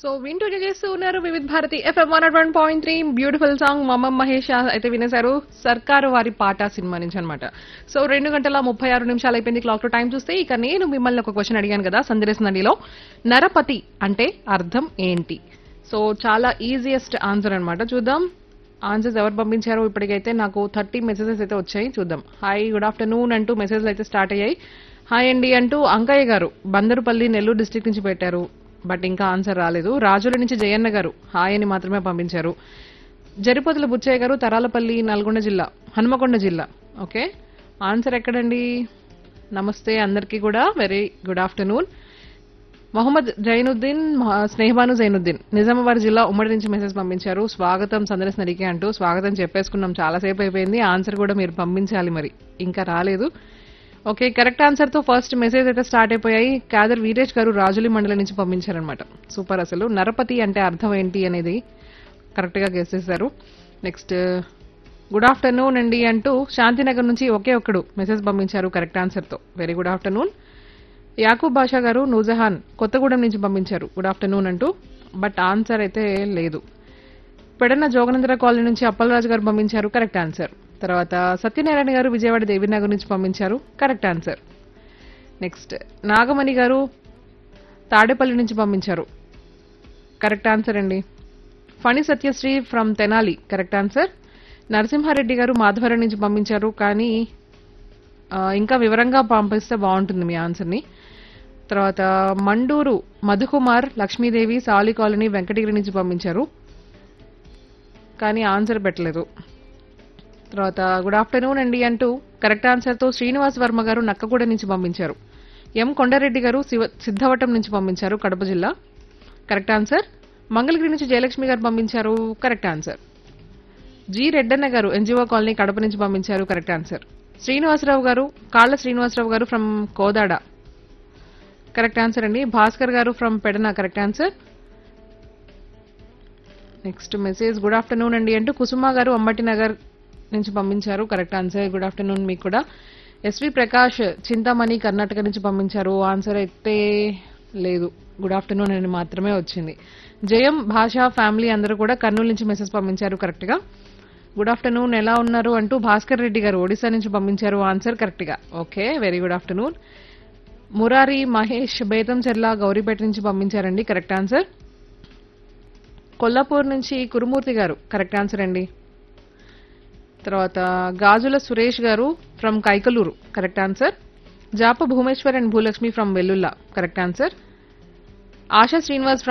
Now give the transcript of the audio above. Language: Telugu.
సో వింటూ చేస్తూ ఉన్నారు Vividh Bharati FM one one point three beautiful song మమ్మమ్ మహేష్ అయితే వినేశారు సర్కారు వారి పాట సినిమా నుంచి అనమాట సో రెండు గంటల ముప్పై ఆరు నిమిషాలు అయిపోయింది క్లాక్ లో టైం చూస్తే ఇక నేను మిమ్మల్ని ఒక క్వశ్చన్ అడిగాను కదా సందేశ్ నడిలో నరపతి అంటే అర్థం ఏంటి సో చాలా ఈజియెస్ట్ ఆన్సర్ అన్నమాట చూద్దాం ఆన్సర్స్ ఎవరు పంపించారో ఇప్పటికైతే నాకు థర్టీ మెసేజెస్ అయితే వచ్చాయి చూద్దాం హాయ్ గుడ్ ఆఫ్టర్నూన్ అంటూ మెసేజ్లు అయితే స్టార్ట్ అయ్యాయి హాయ్ అండి అంటూ అంకయ్య గారు బందరుపల్లి నెల్లూరు డిస్ట్రిక్ట్ నుంచి పెట్టారు బట్ ఇంకా ఆన్సర్ రాలేదు రాజుల నుంచి జయన్న గారు హాయ్ అని మాత్రమే పంపించారు జరిపోతుల బుచ్చయ్య గారు తరాలపల్లి నల్గొండ జిల్లా హనుమకొండ జిల్లా ఓకే ఆన్సర్ ఎక్కడండి నమస్తే అందరికీ కూడా very good afternoon Mohammed Zainuddin మొహ- స్నేహబాను జైనుద్దీన్ నిజామాబాద్ జిల్లా ఉమ్మడి నుంచి మెసేజ్ పంపించారు స్వాగతం సందర్శన నడికే అంటూ స్వాగతం చెప్పేసుకున్నాం చాలాసేపు అయిపోయింది ఆన్సర్ కూడా మీరు పంపించాలి మరి ఇంకా రాలేదు ఓకే కరెక్ట్ ఆన్సర్ తో ఫస్ట్ మెసేజ్ అయితే స్టార్ట్ అయిపోయాయి కాదర్ వీరేష్ గారు రాజులి మండలం నుంచి పంపించారనమాట సూపర్ అసలు నరపతి అంటే అర్థం ఏంటి అనేది కరెక్ట్ గా గెస్ చేశారు నెక్స్ట్ గుడ్ ఆఫ్టర్నూన్ అండి అంటూ శాంతినగర్ నుంచి ఒకే ఒక్కడు మెసేజ్ పంపించారు కరెక్ట్ ఆన్సర్ తో very good afternoon Yakub Basha గారు నూజహాన్ కొత్తగూడెం నుంచి పంపించారు గుడ్ ఆఫ్టర్నూన్ అంటూ బట్ ఆన్సర్ అయితే లేదు పెడన్న జోగనందర కాలనీ నుంచి అప్పలరాజు గారు పంపించారు కరెక్ట్ ఆన్సర్ తర్వాత సత్యనారాయణ గారు విజయవాడ దేవినగర్ నుంచి పంపించారు కరెక్ట్ ఆన్సర్ నెక్స్ట్ నాగమణి గారు తాడేపల్లి నుంచి పంపించారు కరెక్ట్ ఆన్సర్ అండి Phani Satyasri from Tenali correct answer Narasimhareddy గారు మాధవరం నుంచి పంపించారు కానీ ఆ, ఇంకా వివరంగా పంపిస్తే బాగుంటుంది మీ ఆన్సర్ని తర్వాత మండూరు మధుకుమార్ లక్ష్మీదేవి సాలి కాలనీ వెంకటగిరి నుంచి పంపించారు కానీ ఆన్సర్ పెట్టలేదు తర్వాత గుడ్ ఆఫ్టర్నూన్ అండి అంటూ కరెక్ట్ ఆన్సర్తో శ్రీనివాస్ వర్మ గారు నక్కగూడ నుంచి పంపించారు ఎం కొండారెడ్డి గారు శివ సిద్ధవటం నుంచి పంపించారు కడప జిల్లా కరెక్ట్ ఆన్సర్ మంగళగిరి నుంచి జయలక్ష్మి గారు పంపించారు కరెక్ట్ ఆన్సర్ జి రెడ్డన్న గారు ఎన్జిఓ కాలనీ కడప నుంచి పంపించారు కరెక్ట్ ఆన్సర్ శ్రీనివాసరావు గారు కాళ్ళ శ్రీనివాసరావు గారు ఫ్రమ్ కోదాడ కరెక్ట్ ఆన్సర్ అండి భాస్కర్ గారు from Pedana correct answer next message good afternoon అండి అంటూ కుసుమ గారు అమ్మటి నగర్ నుంచి పంపించారు కరెక్ట్ ఆన్సర్ గుడ్ ఆఫ్టర్నూన్ మీకు కూడా ఎస్వి ప్రకాష్ చింతామణి కర్ణాటక నుంచి పంపించారు ఆన్సర్ అయితే లేదు గుడ్ ఆఫ్టర్నూన్ అని మాత్రమే వచ్చింది జయం భాషా ఫ్యామిలీ అందరూ కూడా కర్నూలు నుంచి మెసేజ్ పంపించారు కరెక్ట్ గా గుడ్ ఆఫ్టర్నూన్ ఎలా ఉన్నారు అంటూ భాస్కర్ రెడ్డి గారు ఒడిశా నుంచి పంపించారు ఆన్సర్ కరెక్ట్ గా okay very good afternoon Murari Mahesh Betamcherla Gouripeta నుంచి పంపించారండి కరెక్ట్ ఆన్సర్ కొల్లాపూర్ నుంచి కురుమూర్తి గారు కరెక్ట్ ఆన్సర్ అండి తర్వాత గాజుల సురేష్ గారు from Kaikaluru correct answer Japa Bhumeshwar and Bhulakshmi from Vellulla correct answer Asha Srinivas from